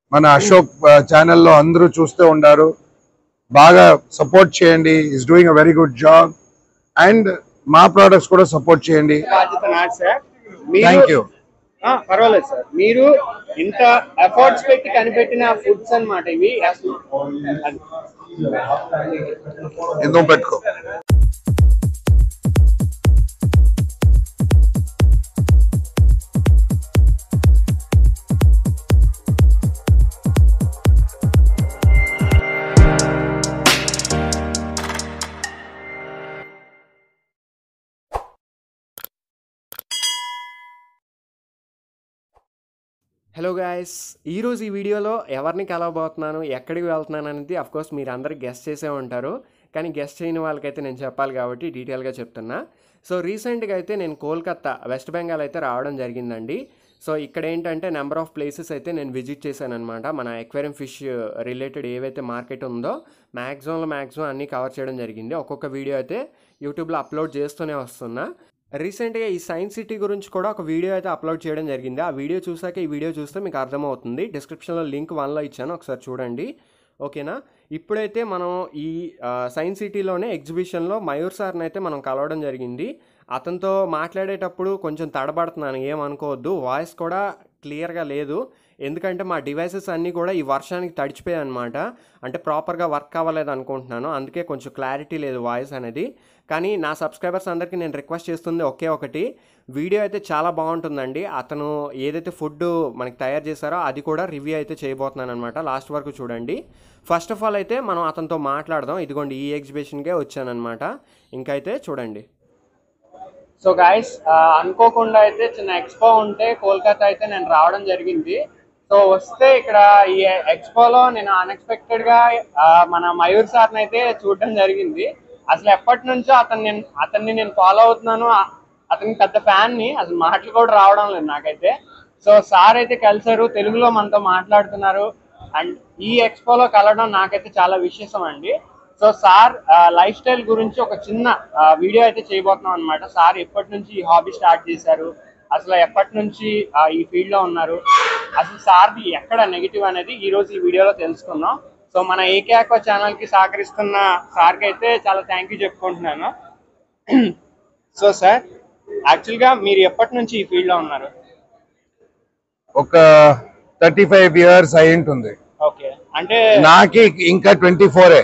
మన అశోక్ ఛానల్లో అందరూ చూస్తూ ఉండారు బాగా సపోర్ట్ చేయండి is doing a very good job and మా ప్రోడక్ట్స్ కూడా సపోర్ట్ చేయండి బాధ్యత నాది సార్ థ్యాంక్ యూ ఆ, పర్వాలేదు సార్ మీరు ఇంత ఎఫర్ట్స్ పెట్టి కనిపెట్టిన ఫుడ్స్ అన్నమాట ఇవి అసలు అది. ఎందుకు పెట్టుకో హలో గాయస్ ఈరోజు ఈ వీడియోలో ఎవరిని కలవబోతున్నాను ఎక్కడికి వెళ్తున్నాను అనేది అఫ్కోర్స్ మీరు అందరు గెస్ట్ చేసే ఉంటారు కానీ గెస్ట్ చేయని వాళ్ళకైతే నేను చెప్పాలి కాబట్టి డీటెయిల్గా చెప్తున్నా సో రీసెంట్గా అయితే నేను కోల్కత్తా వెస్ట్ బెంగాల్ అయితే రావడం జరిగిందండి సో ఇక్కడ ఏంటంటే నెంబర్ ఆఫ్ ప్లేసెస్ అయితే నేను విజిట్ చేశాను అనమాట మన ఎక్వేరియం ఫిష్ రిలేటెడ్ ఏవైతే మార్కెట్ ఉందో మ్యాక్సిమంలో మ్యాక్సిమం అన్నీ కవర్ చేయడం జరిగింది ఒక్కొక్క వీడియో అయితే యూట్యూబ్లో అప్లోడ్ చేస్తూనే వస్తున్నా రీసెంట్గా ఈ సైన్స్ సిటీ గురించి కూడా ఒక వీడియో అయితే అప్లోడ్ చేయడం జరిగింది ఆ వీడియో చూసాక ఈ వీడియో చూస్తే మీకు అర్థమవుతుంది డిస్క్రిప్షన్లో లింక్ వన్లో ఇచ్చాను ఒకసారి చూడండి ఓకేనా ఇప్పుడైతే మనం ఈ ఆ, సైన్స్ సిటీలోనే ఎగ్జిబిషన్లో మయూర్ సార్ని అయితే మనం కలవడం జరిగింది అతనితో మాట్లాడేటప్పుడు కొంచెం తడబడుతున్నాను ఏమనుకోవద్దు వాయిస్ కూడా క్లియర్గా లేదు ఎందుకంటే మా డివైసెస్ అన్నీ కూడా ఈ వర్షానికి తడిచిపోయాయి అనమాట అంటే ప్రాపర్గా వర్క్ అవ్వలేదు అనుకుంటున్నాను అందుకే కొంచెం క్లారిటీ లేదు వాయిస్ అనేది కానీ నా సబ్స్క్రైబర్స్ అందరికీ నేను రిక్వెస్ట్ చేస్తుంది ఒకే ఒకటి వీడియో అయితే చాలా బాగుంటుందండి అతను ఏదైతే ఫుడ్ మనకి తయారు చేశారో అది కూడా రివ్యూ అయితే చేయబోతున్నాను అనమాట లాస్ట్ వరకు చూడండి ఫస్ట్ ఆఫ్ ఆల్ అయితే మనం అతనితో మాట్లాడదాం ఇదిగోండి ఈ ఎగ్జిబిషన్కే వచ్చానమాట ఇంకైతే చూడండి సో గాయస్ అనుకోకుండా అయితే చిన్న ఎక్స్పో ఉంటే కోల్కతా అయితే నేను రావడం జరిగింది సో వస్తే ఇక్కడ ఈ ఎక్స్పోలో నేను అన్ఎక్స్పెక్టెడ్ గా ఆ, మన మయూర్ సార్ని అయితే చూడడం జరిగింది అసలు ఎప్పటి నుంచో అతన్ని నేను అతన్ని నేను ఫాలో అవుతున్నాను ఆ- అతనికి పెద్ద ఫ్యాన్ ని అసలు మాటలు కూడా రావడం లేదు నాకైతే సో సార్ అయితే కలిసారు తెలుగులో మనతో మాట్లాడుతున్నారు అండ్ ఈ ఎక్స్పోలో కలవడం నాకైతే చాలా విశేషం అండి సో సార్ లైఫ్ స్టైల్ గురించి ఒక చిన్న ఆ, వీడియో అయితే చేయబోతున్నాం అనమాట సార్ ఎప్పటి నుంచి ఈ హాబీ స్టార్ట్ చేశారు అసలు ఎప్పటి నుంచి ఆ, ఈ ఫీల్డ్ లో ఉన్నారు అసలు సార్ది ఎక్కడ నెగిటివ్ అనేది ఈ రోజు ఈ వీడియోలో తెలుసుకుందాం సో మన ఏకే ఆక్వా ఛానల్ కి సహకరిస్తున్న సార్కి అయితే చాలా థ్యాంక్ యూ చెప్పుకుంటున్నాను సో సార్ యాక్చువల్ గా మీరు ఎప్పటి నుంచి ఈ ఫీల్డ్ లో ఉన్నారు ఒక థర్టీ ఫైవ్ ఇయర్స్ అయి ఉంటుంది ఓకే అంటే నాకి ఇంకా ట్వంటీ ఫోరే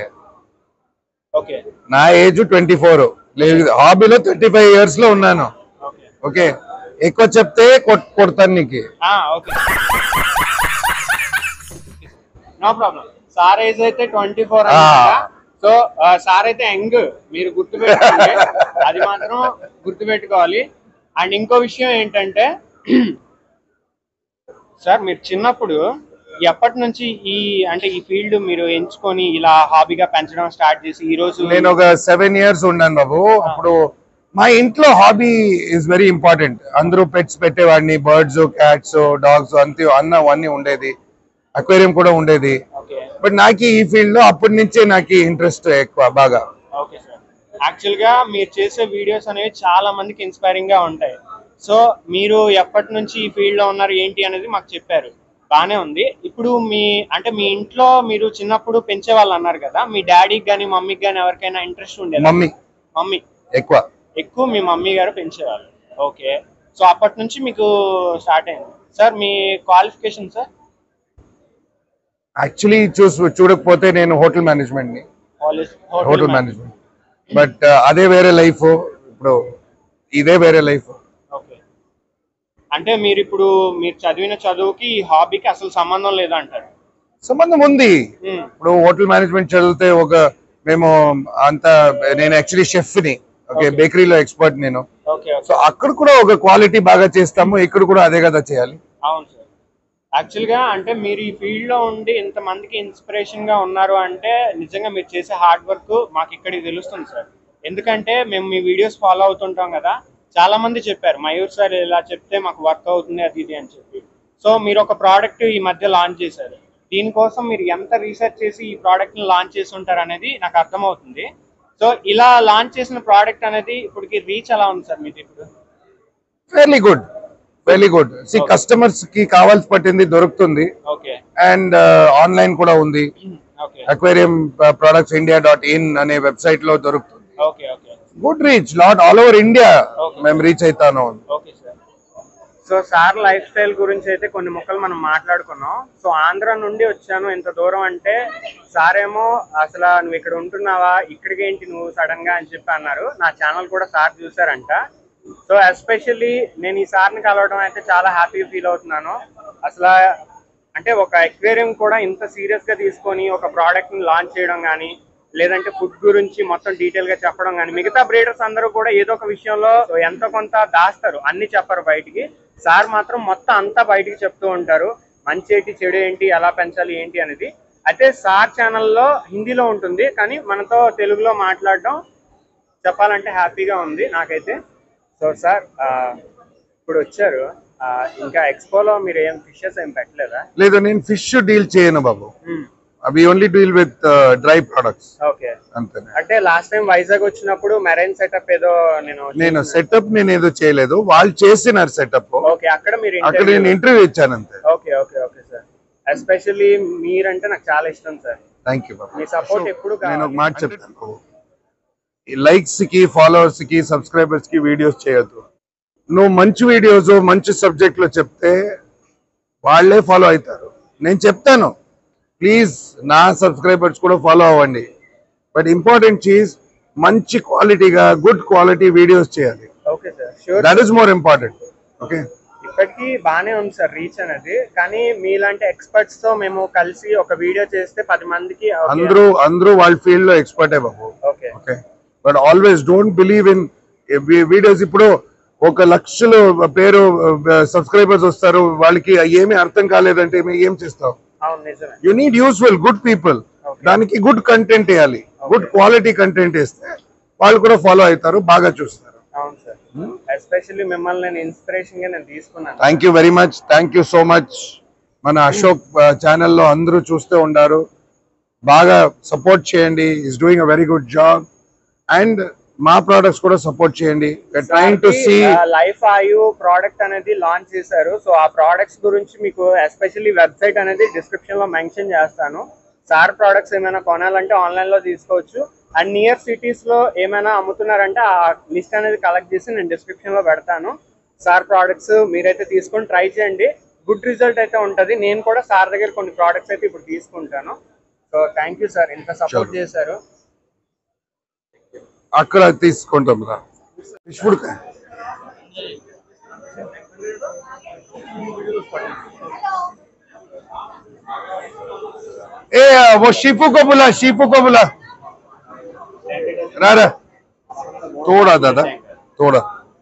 ఓకే నా ఏజ్ ట్వంటీ ఫోర్ లేదు హాబీలో థర్టీ ఫైవ్ ఇయర్స్ లో ఉన్నాను ఓకే ఓకే ఎక్కువ చెప్తే కొట్- కొడతాను నీకు okay no problem sir age అయితే ట్వంటీ ఫోర్ సో సార్ అయితే యంగ్ మీరు గుర్తుపెట్టుకోండి అది మాత్రం గుర్తుపెట్టుకోవాలి అండ్ ఇంకో విషయం ఏంటంటే సార్ మీరు చిన్నప్పుడు ఎప్పటి నుంచి ఈ అంటే ఈ ఫీల్డ్ మీరు ఎంచుకొని ఇలా హాబీగా పెంచడం స్టార్ట్ చేసి ఈ రోజు నేను ఒక సెవెన్ ఇయర్స్ ఉన్నాను బాబు అప్పుడు మా ఇంట్లో హాబీ ఇస్ వెరీ ఇంపార్టెంట్ అందరూ పెట్స్ పెట్టేవాడిని బర్డ్స్ క్యాట్స్ డాగ్స్ అంతే అన్న అన్నీ ఉండేది అక్వేరియం కూడా ఉండేది ఓకే బట్ నాకు ఈ ఫీల్డ్ లో అప్పటి నుంచే నాకు ఇంట్రెస్ట్ ఎక్కువ బాగా ఓకే సార్ యాక్చువల్ గా మీరు చేసే వీడియోస్ అనేవి చాలా మందికి ఇన్స్పైరింగ్ గా ఉంటాయి సో మీరు ఎప్పటి నుంచి ఈ ఫీల్డ్ లో ఉన్నారు ఏంటి అనేది మాకు చెప్పారు బానే ఉంది ఇప్పుడు మీ అంటే మీ ఇంట్లో మీరు చిన్నప్పుడు పెంచే వాళ్ళు అన్నారు కదా మీ డాడీకి కానీ మమ్మీకి కానీ ఎవరికైనా ఇంట్రెస్ట్ ఉండేది మమ్మీ మమ్మీ ఎక్కువ ఎక్కువ మీ మమ్మీ గారు పెంచేవాళ్ళు ఓకే సో అప్పటి నుంచి మీకు స్టార్ట్ అయింది సార్ మీ క్వాలిఫికేషన్ సార్ యాక్చువల్లీ చూసి చూడకపోతే నేను హోటల్ మేనేజ్మెంట్ ని కాలేజ్ హోటల్ మేనేజ్మెంట్ బట్ అదే వేరే లైఫ్ ఇప్పుడు ఇదే వేరే లైఫ్ ఓకే అంటే మీరు ఇప్పుడు మీరు చదివిన చదువుకి ఈ హాబీకి అసలు సంబంధం లేదంటారు సంబంధం ఉంది ఉమ్, ఇప్పుడు హోటల్ మేనేజ్మెంట్ చదివితే ఒక మేము అంత నేను యాక్చువల్లీ షెఫ్ ని ఓకే Okay. బేకరీలో ఎక్స్పర్ట్ నేను ఓకే ఓకే సో అక్కడ కూడా ఒక క్వాలిటీ బాగా చేస్తాము ఇక్కడ కూడా అదే కదా చేయాలి అవును సార్ యాక్చువల్ గా అంటే మీరు ఈ ఫీల్డ్ లో ఉండి ఇంతమందికి ఇన్స్పిరేషన్ గా ఉన్నారు అంటే నిజంగా మీరు చేసే హార్డ్ వర్క్ మాకు ఇక్కడికి తెలుస్తుంది సార్ ఎందుకంటే మేము మీ వీడియోస్ ఫాలో అవుతుంటాం కదా చాలా మంది చెప్పారు మయూర్ సార్ ఇలా చెప్తే మాకు వర్క్ అవుతుంది అది ఇది అని చెప్పి సో మీరు ఒక ప్రోడక్ట్ ఈ మధ్య లాంచ్ చేశారు దీనికోసం మీరు ఎంత రీసెర్చ్ చేసి ఈ ప్రోడక్ట్ ని లాంచ్ చేసి ఉంటారు అనేది నాకు అర్థమవుతుంది సో ఇలా లాంచ్ చేసిన ప్రోడక్ట్ అనేది ఇప్పటికి రీచ్ ఎలా ఉంది సార్ మీది ఇప్పుడు ఫెయిర్లీ గుడ్ వెరీ గుడ్ సి కస్టమర్స్ కి కావాల్సి పట్టింది దొరుకుతుంది ఓకే అండ్ ఆన్లైన్ కూడా ఉంది okay aquarium products India dot in అనే వెబ్సైట్ లో దొరుకుతుంది okay okay good reach lot all over India మేము రీచ్ అవుతాను okay sir so sir lifestyle గురించి అయితే కొన్ని ముక్కలు మనం మాట్లాడుకున్నాం సో ఆంధ్ర నుండి వచ్చాను ఇంత దూరం అంటే సార్ ఏమో అసలు నువ్వు ఇక్కడ ఉంటున్నావా ఇక్కడికి ఏంటి నువ్వు సడన్ గా అని చెప్పి అన్నారు నా ఛానల్ కూడా సార్ చూసారంట సో ఎస్పెషల్లీ నేను ఈ సార్ని కలవడం అయితే చాలా హ్యాపీ ఫీల్ అవుతున్నాను అసలు అంటే ఒక ఎక్వేరియం కూడా ఇంత సీరియస్ గా తీసుకొని ఒక ప్రోడక్ట్ ని లాంచ్ చేయడం కానీ లేదంటే ఫుడ్ గురించి మొత్తం డీటెయిల్ గా చెప్పడం కానీ మిగతా బ్రీడర్స్ అందరూ కూడా ఏదో ఒక విషయంలో ఎంతో కొంత దాస్తారు అన్ని చెప్పరు బయటికి సార్ మాత్రం మొత్తం అంతా బయటికి చెప్తూ ఉంటారు మంచి ఏంటి చెడు ఏంటి ఎలా పెంచాలి ఏంటి అనేది అయితే సార్ ఛానల్లో హిందీలో ఉంటుంది కానీ మనతో తెలుగులో మాట్లాడడం చెప్పాలంటే హ్యాపీగా ఉంది నాకైతే సో సార్ ఆ, ఇప్పుడు వచ్చారు ఆ, ఇంకా ఎక్స్పోలో మీరు ఏం ఫిషెస్ ఏం పెట్టలేదా లేదు నేను ఫిష్ డీల్ చేయను బాబు అవి only deal with dry products okay అంతేనే అంటే లాస్ట్ టైం వైజాగ్ వచ్చినప్పుడు మెరైన్ సెటప్ ఏదో నేను నేను సెటప్ నేను ఏదో చేయలేదు వాళ్ళు చేసినారు సెటప్ ఓకే అక్కడ మీరు అక్కడ నేను ఇంటర్వ్యూ ఇచ్చాను అంతే okay okay okay sir especially మీరంటే నాకు చాలా ఇష్టం సార్ థ్యాంక్ యూ బాబు మీ సపోర్ట్ ఎప్పుడు నేను ఒక మాట చెప్తాను లైక్స్ కి ఫాలోవర్స్ కి సబ్స్క్రైబర్స్ కి వీడియోస్ చేయొద్దు నువ్వు మంచి వీడియోస్ మంచి సబ్జెక్ట్ లో చెప్తే వాళ్ళే ఫాలో అవుతారు నేను చెప్తాను ప్లీజ్ నా సబ్స్క్రైబర్స్ కూడా ఫాలో అవ్వండి బట్ ఇంపార్టెంట్ చీజ్ మంచి క్వాలిటీగా గుడ్ క్వాలిటీ వీడియోస్ చేయాలి okay sir sure that is more important okay ఇప్పటికీ బాగానే ఉంది సార్ రీచ్ అనేది కానీ మీలాంటి ఎక్స్పర్ట్స్ తో మేము కలిసి ఒక వీడియో చేస్తే పది మందికి అందరూ అందరూ వాళ్ళ ఫీల్డ్ లో ఎక్స్పర్టే బాబు okay okay but always don't believe in videos ఇప్పుడు ఒక లక్షలు పేరు సబ్స్క్రైబర్స్ వస్తారు వాళ్ళకి ఏమీ అర్థం కాలేదంటే మీ ఏం చేస్తావు అవును నిజమే you need useful good people దానికి గుడ్ కంటెంట్ వేయాలి గుడ్ క్వాలిటీ కంటెంట్ వేస్తే వాళ్ళు కూడా ఫాలో అవుతారు బాగా చూస్తారు అవును సార్ ఎస్పెషల్లీ మిమ్మల్ని నేను ఇన్స్పిరేషన్ గా నేను తీసుకున్నాను thank you very much thank you so much మన అశోక్ ఛానల్లో అందరూ చూస్తూ ఉండారు బాగా సపోర్ట్ చేయండి is doing a very good job and మా ప్రోడక్ట్స్ కూడా సపోర్ట్ చేయండి trying to see life Ayu product అనేది లాంచ్ చేశారు సో ఆ ప్రోడక్ట్స్ గురించి మీకు ఎస్పెషల్లీ వెబ్సైట్ అనేది డిస్క్రిప్షన్ లో మెన్షన్ చేస్తాను సార్ ప్రోడక్ట్స్ ఏమైనా కొనాలంటే ఆన్లైన్ లో తీసుకోవచ్చు అండ్ నియర్ సిటీస్ లో ఏమైనా అమ్ముతున్నారంటే ఆ లిస్ట్ అనేది కలెక్ట్ చేసి నేను డిస్క్రిప్షన్ లో పెడతాను సార్ ప్రోడక్ట్స్ మీరైతే తీసుకొని ట్రై చేయండి గుడ్ రిజల్ట్ అయితే ఉంటది నేను కూడా సార్ దగ్గర కొన్ని ప్రోడక్ట్స్ అయితే ఇప్పుడు తీసుకుంటాను సో థ్యాంక్ యూ సార్ ఇంత సపోర్ట్ చేశారు అక్కడ తీసుకుంటాం రా ఇప్పుడు ए वो शीपू को बुला शीपू को बुला रा रा थोड़ा दादा थोड़ा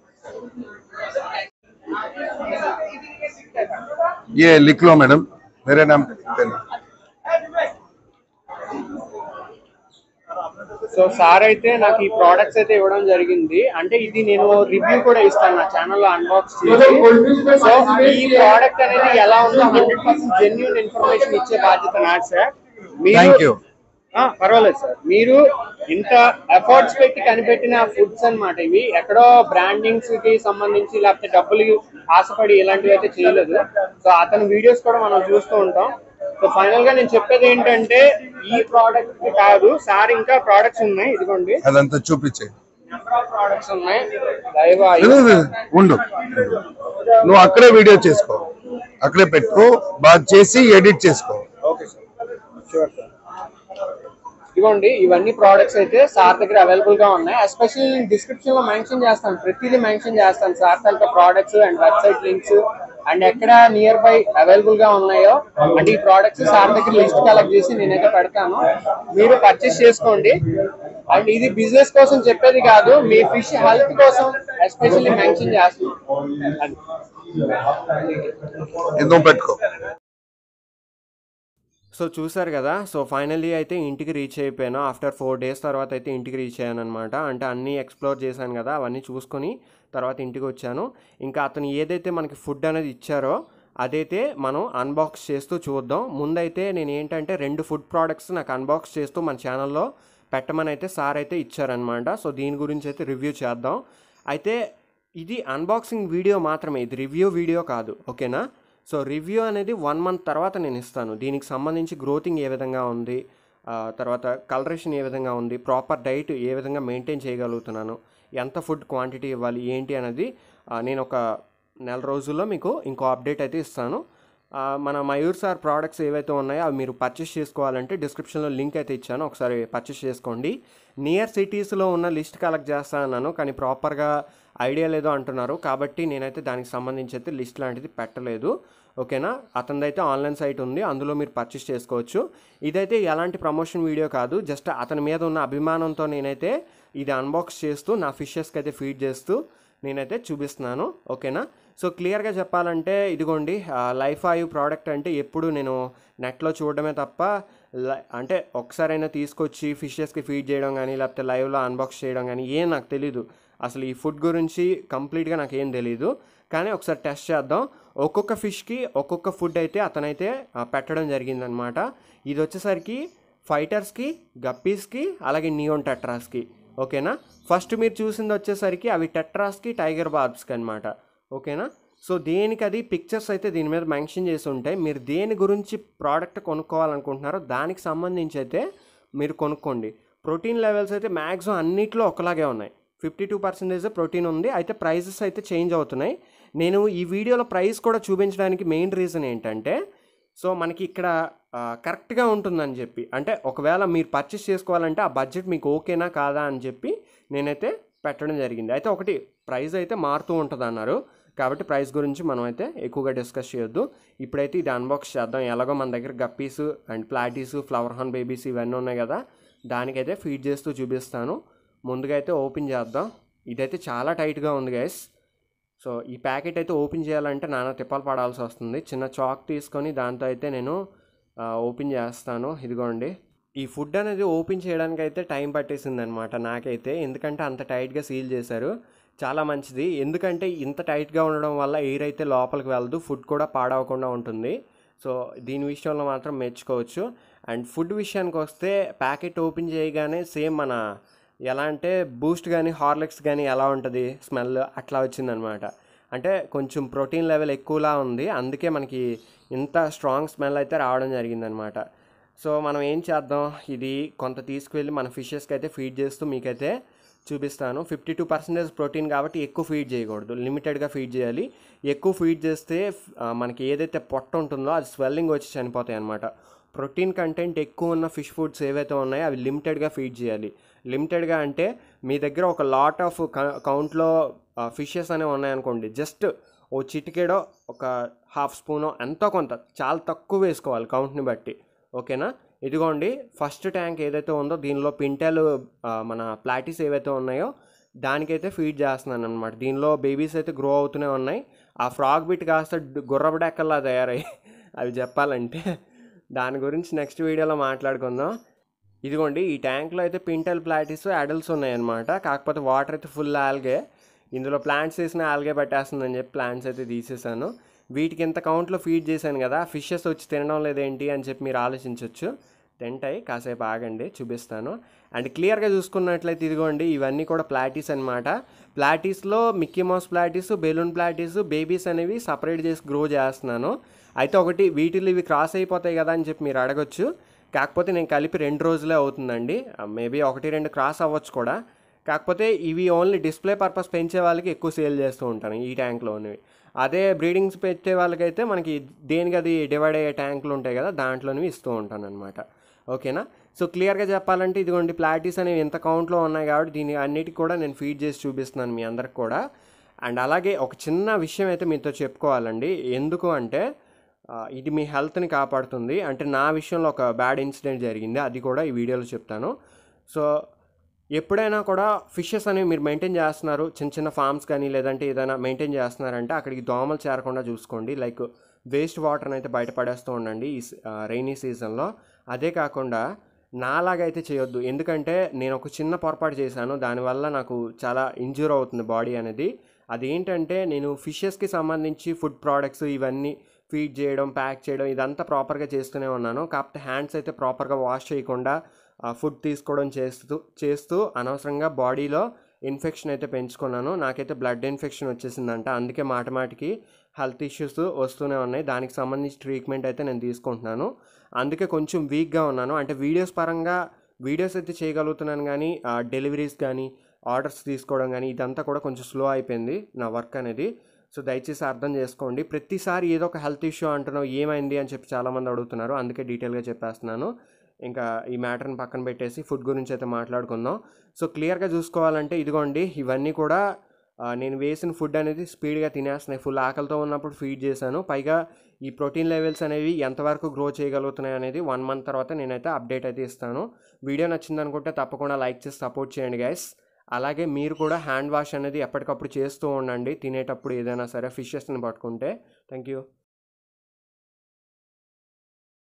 ये लिख लो मैडम मेरे नाम पे लिख देना సో సార్ అయితే నాకు ఈ ప్రోడక్ట్స్ అయితే ఇవ్వడం జరిగింది అంటే ఇది నేను రివ్యూ కూడా ఇస్తాను నా ఛానల్లో అన్బాక్స్ చేసి సో ఈ ప్రోడక్ట్ అనేది ఎలా ఉందో హండ్రెడ్ పర్సెంట్ జెన్యున్ ఇన్ఫర్మేషన్ ఇచ్చే బాధ్యత నాది సార్ Thank you. ఆ, పర్వాలేదు సార్ మీరు ఇంత ఎఫర్ట్స్ పెట్టి కనిపెట్టిన ఫుడ్స్ అన్నమాట ఇవి ఎక్కడో బ్రాండింగ్స్ కి సంబంధించి లేకపోతే డబ్బులు ఆశపడి ఇలాంటివి అయితే చేయలేదు సో అతని వీడియోస్ కూడా మనం చూస్తూ ఉంటాం సో ఫైనల్ గా నేను చెప్పేది ఏంటంటే ఈ ప్రోడక్ట్ కాదు సార్ ఇంకా ప్రోడక్ట్స్ ఉన్నాయి ఇదిగోండి అదంతా చూపించే నెంబర్ ఆఫ్ ప్రోడక్ట్స్ ఉన్నాయి లైవ్ ఉండు నువ్వు అక్కడే వీడియో చేసుకో అక్కడే పెట్టు బాగా చేసి ఎడిట్ చేసుకో ఓకే సార్ షూర్ సార్ ఇదిగోండి ఇవన్నీ ప్రోడక్ట్స్ అయితే సార్ దగ్గర అవైలబుల్ గా ఉన్నాయి ఎస్పెషల్లీ డిస్క్రిప్షన్ లో మెన్షన్ చేస్తాను ప్రతిదీ మెన్షన్ చేస్తాను సార్ తాలూకా products and website links and ఎక్కడ నియర్ బై అవైలబుల్ గా ఉన్నాయో అంటే ఈ ప్రోడక్ట్స్ సార్ దగ్గర లిస్ట్ కలెక్ట్ చేసి నేనైతే పెడతాను మీరు పర్చేస్ చేసుకోండి అండ్ ఇది బిజినెస్ కోసం చెప్పేది కాదు మీ ఫిష్ హెల్త్ కోసం ఎస్పెషల్లీ మెన్షన్ చేస్తున్నాను ఏదో పెట్టుకో సో చూసారు కదా సో ఫైనల్లీ అయితే ఇంటికి రీచ్ అయిపోయాను ఆఫ్టర్ ఫోర్ డేస్ తర్వాత అయితే ఇంటికి రీచ్ అయ్యాను అనమాట అంటే అన్నీ ఎక్స్ప్లోర్ చేశాను కదా అవన్నీ చూసుకొని తర్వాత ఇంటికి వచ్చాను ఇంకా అతను ఏదైతే మనకి ఫుడ్ అనేది ఇచ్చారో అదైతే మనం అన్బాక్స్ చేస్తూ చూద్దాం ముందైతే నేను ఏంటంటే రెండు ఫుడ్ ప్రోడక్ట్స్ నాకు అన్బాక్స్ చేస్తూ మన ఛానల్లో పెట్టమని అయితే సార్ అయితే ఇచ్చారనమాట సో దీని గురించి అయితే రివ్యూ చేద్దాం అయితే ఇది అన్బాక్సింగ్ వీడియో మాత్రమే ఇది రివ్యూ వీడియో కాదు ఓకేనా సో రివ్యూ అనేది వన్ మంత్ తర్వాత నేను ఇస్తాను దీనికి సంబంధించి గ్రోతింగ్ ఏ విధంగా ఉంది ఆ, తర్వాత కలరేషన్ ఏ విధంగా ఉంది ప్రాపర్ డైట్ ఏ విధంగా మెయింటైన్ చేయగలుగుతున్నాను ఎంత ఫుడ్ క్వాంటిటీ ఇవ్వాలి ఏంటి అనేది ఆ, నేను ఒక నెల రోజుల్లో మీకు ఇంకో అప్డేట్ అయితే ఇస్తాను ఆ, మన మయూర్ సార్ ప్రోడక్ట్స్ ఏవైతే ఉన్నాయో అవి మీరు పర్చేస్ చేసుకోవాలంటే డిస్క్రిప్షన్లో లింక్ అయితే ఇచ్చాను ఒకసారి పర్చేస్ చేసుకోండి నియర్ సిటీస్లో ఉన్న లిస్ట్ కలెక్ట్ చేస్తా అన్నాను కానీ ప్రాపర్గా ఐడియా లేదో అంటున్నారు కాబట్టి నేనైతే దానికి సంబంధించి అయితే లిస్ట్ లాంటిది పెట్టలేదు ఓకేనా అతనిదైతే ఆన్లైన్ సైట్ ఉంది అందులో మీరు పర్చేస్ చేసుకోవచ్చు ఇదైతే ఎలాంటి ప్రమోషన్ వీడియో కాదు జస్ట్ అతని మీద ఉన్న అభిమానంతో నేనైతే ఇది అన్బాక్స్ చేస్తూ నా ఫిషెస్కి అయితే ఫీడ్ చేస్తూ నేనైతే చూపిస్తున్నాను ఓకేనా సో క్లియర్గా చెప్పాలంటే ఇదిగోండి లైఫ్ ఆయు ప్రోడక్ట్ అంటే ఎప్పుడు నేను నెట్లో చూడడమే తప్ప లై- అంటే ఒకసారైనా తీసుకొచ్చి ఫిషెస్కి ఫీడ్ చేయడం కానీ లేకపోతే లైవ్లో అన్బాక్స్ చేయడం కానీ ఏం నాకు తెలీదు అసలు ఈ ఫుడ్ గురించి కంప్లీట్గా నాకు ఏం తెలీదు కానీ ఒకసారి టెస్ట్ చేద్దాం ఒక్కొక్క ఫిష్కి ఒక్కొక్క ఫుడ్ అయితే అతనైతే ఆ, పెట్టడం జరిగిందనమాట ఇది వచ్చేసరికి ఫైటర్స్కి గప్పీస్కి అలాగే నియోన్ టెట్రాస్కి ఓకేనా ఫస్ట్ మీరు చూసింది వచ్చేసరికి అవి టెట్రాస్కి టైగర్ బార్బ్స్కి అనమాట ఓకేనా సో దేనికి అది పిక్చర్స్ అయితే దీని మీద మెన్షన్ చేసి ఉంటాయి మీరు దేని గురించి ప్రోడక్ట్ కొనుక్కోవాలనుకుంటున్నారో దానికి సంబంధించి అయితే మీరు కొనుక్కోండి ప్రోటీన్ లెవెల్స్ అయితే మ్యాక్సిమం అన్నిట్లో ఒకలాగే ఉన్నాయి ఫిఫ్టీ టూ పర్సెంటేజ్ ప్రోటీన్ ఉంది అయితే ప్రైజెస్ అయితే చేంజ్ అవుతున్నాయి నేను ఈ వీడియోలో ప్రైస్ కూడా చూపించడానికి మెయిన్ రీజన్ ఏంటంటే సో మనకి ఇక్కడ ఆ, కరెక్ట్గా ఉంటుందని చెప్పి అంటే ఒకవేళ మీరు పర్చేస్ చేసుకోవాలంటే ఆ బడ్జెట్ మీకు ఓకేనా కాదా అని చెప్పి నేనైతే పెట్టడం జరిగింది అయితే ఒకటి ప్రైస్ అయితే మారుతూ ఉంటుంది అన్నారు కాబట్టి ప్రైస్ గురించి మనం అయితే ఎక్కువగా డిస్కస్ చేయొద్దు ఇప్పుడైతే ఇది అన్బాక్స్ చేద్దాం ఎలాగో మన దగ్గర guppies and platies flower horn babies ఇవన్నీ ఉన్నాయి కదా దానికైతే ఫీడ్ చేస్తూ చూపిస్తాను ముందుగా అయితే ఓపెన్ చేద్దాం ఇదైతే చాలా టైట్గా ఉంది గైస్ సో ఈ ప్యాకెట్ అయితే ఓపెన్ చేయాలంటే నానా తిప్పలు పడాల్సి వస్తుంది చిన్న చాక్ తీసుకొని దాంతో అయితే నేను ఆ, ఓపెన్ చేస్తాను ఇదిగోండి ఈ ఫుడ్ అనేది ఓపెన్ చేయడానికి అయితే టైం పట్టేసింది అనమాట నాకైతే ఎందుకంటే అంత టైట్గా సీల్ చేశారు చాలా మంచిది ఎందుకంటే ఇంత టైట్గా ఉండడం వల్ల ఎయిర్ అయితే లోపలికి వెళ్ళదు ఫుడ్ కూడా పాడవకుండా ఉంటుంది సో దీని విషయంలో మాత్రం మెచ్చుకోవచ్చు అండ్ ఫుడ్ విషయానికి వస్తే ప్యాకెట్ ఓపెన్ చేయగానే సేమ్ మన ఎలా అంటే బూస్ట్ కానీ హార్లిక్స్ కానీ ఎలా ఉంటుంది స్మెల్ అట్లా వచ్చిందనమాట అంటే కొంచెం ప్రోటీన్ లెవెల్ ఎక్కువలా ఉంది అందుకే మనకి ఇంత స్ట్రాంగ్ స్మెల్ అయితే రావడం జరిగిందనమాట సో మనం ఏం చేద్దాం ఇది కొంత తీసుకువెళ్ళి మన ఫిషెస్కి అయితే ఫీడ్ చేస్తూ మీకైతే చూపిస్తాను ఫిఫ్టీ టూ పర్సెంటేజ్ ప్రోటీన్ కాబట్టి ఎక్కువ ఫీడ్ చేయకూడదు లిమిటెడ్గా ఫీడ్ చేయాలి ఎక్కువ ఫీడ్ చేస్తే ఆ, మనకి ఏదైతే పొట్ట ఉంటుందో అది స్వెల్లింగ్ వచ్చి చనిపోతాయి అనమాట ప్రోటీన్ కంటెంట్ ఎక్కువ ఉన్న ఫిష్ ఫుడ్స్ ఏవైతే ఉన్నాయో అవి లిమిటెడ్గా ఫీడ్ చేయాలి లిమిటెడ్గా అంటే మీ దగ్గర ఒక లాట్ ఆఫ్ కౌంట్లో ఫిషెస్ అనేవి ఉన్నాయనుకోండి జస్ట్ ఓ చిటికెడో ఒక హాఫ్ స్పూనో ఎంతో కొంత చాలా తక్కువ వేసుకోవాలి కౌంట్ని బట్టి ఓకేనా ఇదిగోండి ఫస్ట్ ట్యాంక్ ఏదైతే ఉందో దీనిలో పింటెలు ఆ, మన ప్లాటీస్ ఏవైతే ఉన్నాయో దానికైతే ఫీడ్ చేస్తున్నాను అనమాట దీనిలో బేబీస్ అయితే గ్రో అవుతూనే ఉన్నాయి ఆ ఫ్రాగ్ బిట్ కాస్త డ్- గుర్రపు డెక్కల్లా తయారయ్యి అవి చెప్పాలంటే దాని గురించి నెక్స్ట్ వీడియోలో మాట్లాడుకుందాం ఇదిగోండి ఈ ట్యాంక్లో అయితే పింటల్ ప్లాటిస్ అడల్ట్స్ ఉన్నాయన్నమాట కాకపోతే వాటర్ అయితే ఫుల్ ఆల్గే ఇందులో ప్లాంట్స్ వేసిన ఆల్గే పట్టేస్తుందని చెప్పి ప్లాంట్స్ అయితే తీసేసాను వీటికి ఇంత కౌంట్లో ఫీడ్ చేశాను కదా ఫిషెస్ వచ్చి తినడం లేదేంటి అని చెప్పి మీరు ఆలోచించవచ్చు తింటాయి కాసేపు ఆగండి చూపిస్తాను అండ్ క్లియర్గా చూసుకున్నట్లయితే ఇదిగోండి ఇవన్నీ కూడా ప్లాటీస్ అనమాట ప్లాటీస్లో Mickey Mouse platies balloon platies babies అనేవి సపరేట్ చేసి గ్రో చేస్తున్నాను అయితే ఒకటి వీటిలో ఇవి క్రాస్ అయిపోతాయి కదా అని చెప్పి మీరు అడగొచ్చు కాకపోతే నేను కలిపి రెండు రోజులే అవుతుందండి మేబీ ఒకటి రెండు క్రాస్ అవ్వచ్చు కూడా కాకపోతే ఇవి ఓన్లీ డిస్ప్లే పర్పస్ పెంచే వాళ్ళకి ఎక్కువ సేల్ చేస్తూ ఉంటాను ఈ ట్యాంక్లోనివి అదే బ్రీడింగ్స్ పెట్టే వాళ్ళకైతే మనకి దేనికి అది డివైడ్ అయ్యే ట్యాంకులు ఉంటాయి కదా దాంట్లోనివి ఇస్తూ ఉంటాను అనమాట ఓకేనా సో క్లియర్గా చెప్పాలంటే ఇదిగోండి ప్లాటీస్ అనేవి ఎంత కౌంట్లో ఉన్నాయి కాబట్టి దీని అన్నిటికి కూడా నేను ఫీడ్ చేసి చూపిస్తున్నాను మీ అందరికి కూడా అండ్ అలాగే ఒక చిన్న విషయం అయితే మీతో చెప్పుకోవాలండి ఎందుకు అంటే ఆ, ఇది మీ హెల్త్ని కాపాడుతుంది అంటే నా విషయంలో ఒక బ్యాడ్ ఇన్సిడెంట్ జరిగింది అది కూడా ఈ వీడియోలో చెప్తాను సో ఎప్పుడైనా కూడా ఫిషెస్ అనేవి మీరు మెయింటైన్ చేస్తున్నారు చిన్న చిన్న ఫార్మ్స్ కానీ లేదంటే ఏదైనా మెయింటైన్ చేస్తున్నారంటే అక్కడికి దోమలు చేరకుండా చూసుకోండి లైక్ వేస్ట్ వాటర్ని అయితే బయటపడేస్తూ ఉండండి ఈ రైనీ సీజన్లో అదే కాకుండా నాలాగైతే చేయొద్దు ఎందుకంటే నేను ఒక చిన్న పొరపాటు చేశాను దానివల్ల నాకు చాలా ఇంజూర్ అవుతుంది బాడీ అనేది అదేంటంటే నేను ఫిషెస్కి సంబంధించి ఫుడ్ ప్రోడక్ట్స్ ఇవన్నీ ఫీడ్ చేయడం ప్యాక్ చేయడం ఇదంతా ప్రాపర్గా చేస్తూనే ఉన్నాను కాకపోతే హ్యాండ్స్ అయితే ప్రాపర్గా వాష్ చేయకుండా ఫుడ్ తీసుకోవడం చేస్తూ చేస్తూ అనవసరంగా బాడీలో ఇన్ఫెక్షన్ అయితే పెంచుకున్నాను నాకైతే బ్లడ్ ఇన్ఫెక్షన్ వచ్చేసిందంట అందుకే మాట మాటికి హెల్త్ ఇష్యూస్ వస్తూనే ఉన్నాయి దానికి సంబంధించి ట్రీట్మెంట్ అయితే నేను తీసుకుంటున్నాను అందుకే కొంచెం వీక్గా ఉన్నాను అంటే వీడియోస్ పరంగా వీడియోస్ అయితే చేయగలుగుతున్నాను కానీ డెలివరీస్ కానీ ఆర్డర్స్ తీసుకోవడం కానీ ఇదంతా కూడా కొంచెం స్లో అయిపోయింది నా వర్క్ అనేది సో దయచేసి అర్థం చేసుకోండి ప్రతిసారి ఏదో ఒక హెల్త్ ఇష్యూ అంటున్నావు ఏమైంది అని చెప్పి చాలామంది అడుగుతున్నారు అందుకే డీటెయిల్గా చెప్పేస్తున్నాను ఇంకా ఈ మ్యాటర్ని పక్కన పెట్టేసి ఫుడ్ గురించి అయితే మాట్లాడుకుందాం సో క్లియర్గా చూసుకోవాలంటే ఇదిగోండి ఇవన్నీ కూడా ఆ, నేను వేసిన ఫుడ్ అనేది స్పీడ్గా తినేస్తున్నాయి ఫుల్ ఆకలితో ఉన్నప్పుడు ఫీడ్ చేశాను పైగా ఈ ప్రోటీన్ లెవెల్స్ అనేవి ఎంతవరకు గ్రో చేయగలుగుతున్నాయి అనేది వన్ మంత్ తర్వాత నేనైతే అప్డేట్ అయితే ఇస్తాను వీడియో నచ్చింది అనుకుంటే తప్పకుండా లైక్ చేసి సపోర్ట్ చేయండి గైస్ అలాగే మీరు కూడా హ్యాండ్ వాష్ అనేది ఎప్పటికప్పుడు చేస్తూ ఉండండి తినేటప్పుడు ఏదైనా సరే ఫిషెస్ని పట్టుకుంటే థ్యాంక్ యూ